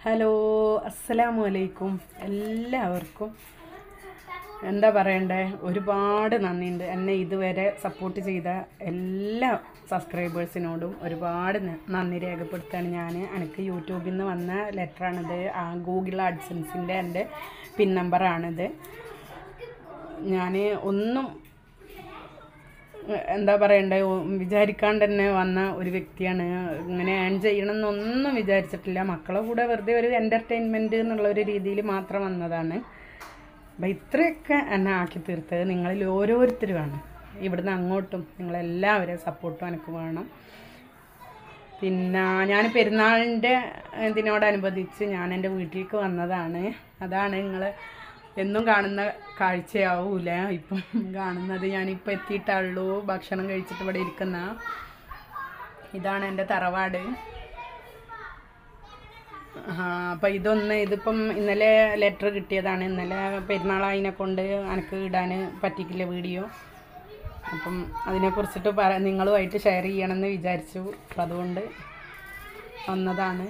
hello അസ്സലാമു അലൈക്കും എല്ലാവർക്കും എന്താ പറയണ്ടേ ഒരുപാട് നന്ദിയുണ്ട് എന്നെ ഇതുവരെ സപ്പോർട്ട് ചെയ്ത എല്ലാ സബ്സ്ക്രൈബേഴ്സിനോടും ഒരുപാട് ന- നന്ദി രേഖപ്പെടുത്താണ് ഞാൻ എനിക്ക് യൂട്യൂബിൽ നിന്ന് വന്ന ലെറ്ററാണിത് ആ ഗൂഗിൾ അഡ്സൻസിൻ്റെ എൻ്റെ പിൻ നമ്പറാണിത് ഞാൻ ഒന്നും എന്താ പറയണ്ടേ ഒ- വിചാരിക്കാണ്ട് തന്നെ വന്ന ഒരു വ്യക്തിയാണ് ഇങ്ങനെ ഏൺ ചെയ്യണം എന്നൊന്നും വിചാരിച്ചിട്ടില്ല മക്കളെ കൂടെ വെറുതെ ഒരു എൻ്റർടൈൻമെൻറ്റ് എന്നുള്ള ഒരു രീതിയിൽ മാത്രം വന്നതാണ് അപ്പം ഇത്രയൊക്കെ എന്നെ ആക്കി തീർത്തത് നിങ്ങളിൽ ഓരോരുത്തരുമാണ് ഇവിടുന്ന് അങ്ങോട്ടും നിങ്ങളെല്ലാവരും സപ്പോർട്ടും എനിക്ക് വേണം പിന്നെ ഞാൻ പെരുന്നാളിൻ്റെ ഇതിനോടനുബന്ധിച്ച് ഞാൻ എൻ്റെ വീട്ടിലേക്ക് വന്നതാണ് അതാണ് നിങ്ങൾ എന്നും കാണുന്ന കാഴ്ചയാവൂല ഇപ്പം കാണുന്നത് ഞാനിപ്പോൾ എത്തിയിട്ടുള്ളൂ ഭക്ഷണം കഴിച്ചിട്ട് ഇവിടെ ഇരിക്കുന്ന ഇതാണ് എൻ്റെ തറവാട് ആ അപ്പം ഇതൊന്ന് ഇതിപ്പം ഇന്നലെ ലെറ്റർ കിട്ടിയതാണ് ഇന്നലെ പെരുന്നാളതിനെ കൊണ്ട് എനിക്ക് ഇടാൻ പറ്റിക്കില്ല വീഡിയോ അപ്പം അതിനെക്കുറിച്ചിട്ട് പറ നിങ്ങളുമായിട്ട് ഷെയർ ചെയ്യണമെന്ന് വിചാരിച്ചു അപ്പം അതുകൊണ്ട് വന്നതാണ്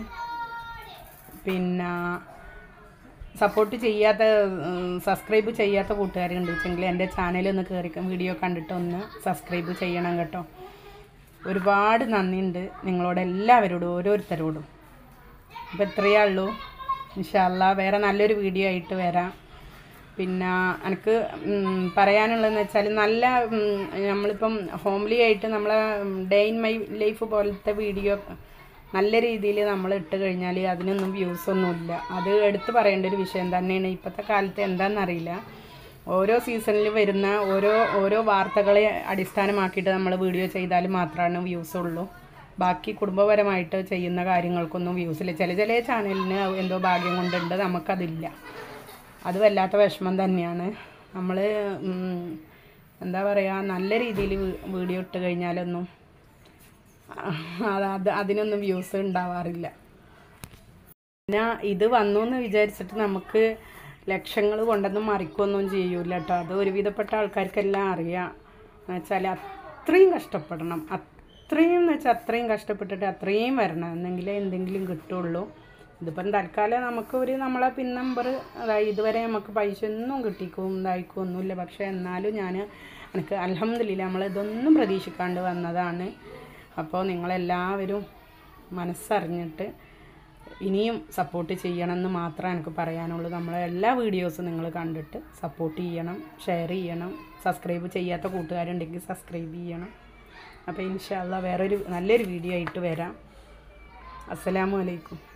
പിന്നെ സപ്പോർട്ട് ചെയ്യാത്ത സബ്സ്ക്രൈബ് ചെയ്യാത്ത കൂട്ടുകാരുണ്ട് വെച്ചെങ്കിൽ എൻ്റെ ചാനൽ ഒന്ന് കയറി വീഡിയോ കണ്ടിട്ട് ഒന്ന് സബ്സ്ക്രൈബ് ചെയ്യണം കേട്ടോ ഒരുപാട് നന്ദിയുണ്ട് നിങ്ങളോട് എല്ലാവരോടും ഓരോരുത്തരോടും അപ്പോൾ ഇത്രയേ ഉള്ളൂ ഇൻഷാല്ല വേറെ നല്ലൊരു വീഡിയോ ആയിട്ട് വരാം പിന്നെ എനിക്ക് ഉം, പറയാനുള്ളതെന്ന് വെച്ചാൽ നല്ല ഉം, നമ്മളിപ്പം ഹോംലി ആയിട്ട് നമ്മളെ ഡേ ഇൻ മൈ ലൈഫ് പോലത്തെ വീഡിയോ നല്ല രീതിയിൽ നമ്മൾ ഇട്ട് കഴിഞ്ഞാൽ അതിനൊന്നും വ്യൂസ് ഒന്നുമില്ല അത് എടുത്തു പറയേണ്ട ഒരു വിഷയം തന്നെയാണ് ഇപ്പോഴത്തെ കാലത്ത് എന്താണെന്നറിയില്ല ഓരോ സീസണിൽ വരുന്ന ഓരോ ഓരോ വാർത്തകളെ അടിസ്ഥാനമാക്കിയിട്ട് നമ്മൾ വീഡിയോ ചെയ്താൽ മാത്രമാണ് വ്യൂസ് ഉള്ളൂ ബാക്കി കുടുംബപരമായിട്ട് ചെയ്യുന്ന കാര്യങ്ങൾക്കൊന്നും വ്യൂസില്ല ചില ചില ചാനലിന് എന്തോ ഭാഗ്യം കൊണ്ടുണ്ട് നമുക്കതില്ല അത് വല്ലാത്ത വിഷമം തന്നെയാണ് നമ്മൾ എന്താ പറയുക നല്ല രീതിയിൽ വീഡിയോ ഇട്ട് കഴിഞ്ഞാലൊന്നും അത് അത് അതിനൊന്നും വ്യൂസ് ഉണ്ടാവാറില്ല പിന്നെ ഇത് വന്നു എന്ന് വിചാരിച്ചിട്ട് നമുക്ക് ലക്ഷങ്ങൾ കൊണ്ടൊന്നും മറിക്കൊന്നും ചെയ്യൂല കേട്ടോ അത് ഒരുവിധപ്പെട്ട ആൾക്കാർക്കെല്ലാം അറിയാം എന്ന് വെച്ചാൽ അത്രയും കഷ്ടപ്പെടണം അത്രയും എന്ന് വെച്ചാൽ അത്രയും കഷ്ടപ്പെട്ടിട്ട് അത്രയും വരണം എന്നെങ്കിലേ എന്തെങ്കിലും കിട്ടുള്ളൂ ഇതിപ്പം തൽക്കാലം നമുക്ക് ഒരു നമ്മളെ പിൻ നമ്പർ അതായത് ഇതുവരെ നമുക്ക് പൈസ ഒന്നും കിട്ടിക്കും ഇതായിക്കും ഒന്നുമില്ല പക്ഷേ എന്നാലും ഞാൻ എനിക്ക് അലഹമില്ല നമ്മൾ ഇതൊന്നും പ്രതീക്ഷിക്കാണ്ട് വന്നതാണ് അപ്പോൾ നിങ്ങളെല്ലാവരും മനസ്സറിഞ്ഞിട്ട് ഇനിയും സപ്പോർട്ട് ചെയ്യണമെന്ന് മാത്രമേ എനിക്ക് പറയാനുള്ളൂ നമ്മളെ എല്ലാ വീഡിയോസും നിങ്ങൾ കണ്ടിട്ട് സപ്പോർട്ട് ചെയ്യണം ഷെയർ ചെയ്യണം സബ്സ്ക്രൈബ് ചെയ്യാത്ത കൂട്ടുകാരുണ്ടെങ്കിൽ സബ്സ്ക്രൈബ് ചെയ്യണം അപ്പോൾ ഇൻഷാല്ല വേറൊരു നല്ലൊരു വീഡിയോ ആയിട്ട് വരാം അസ്സലാമു അലൈക്കും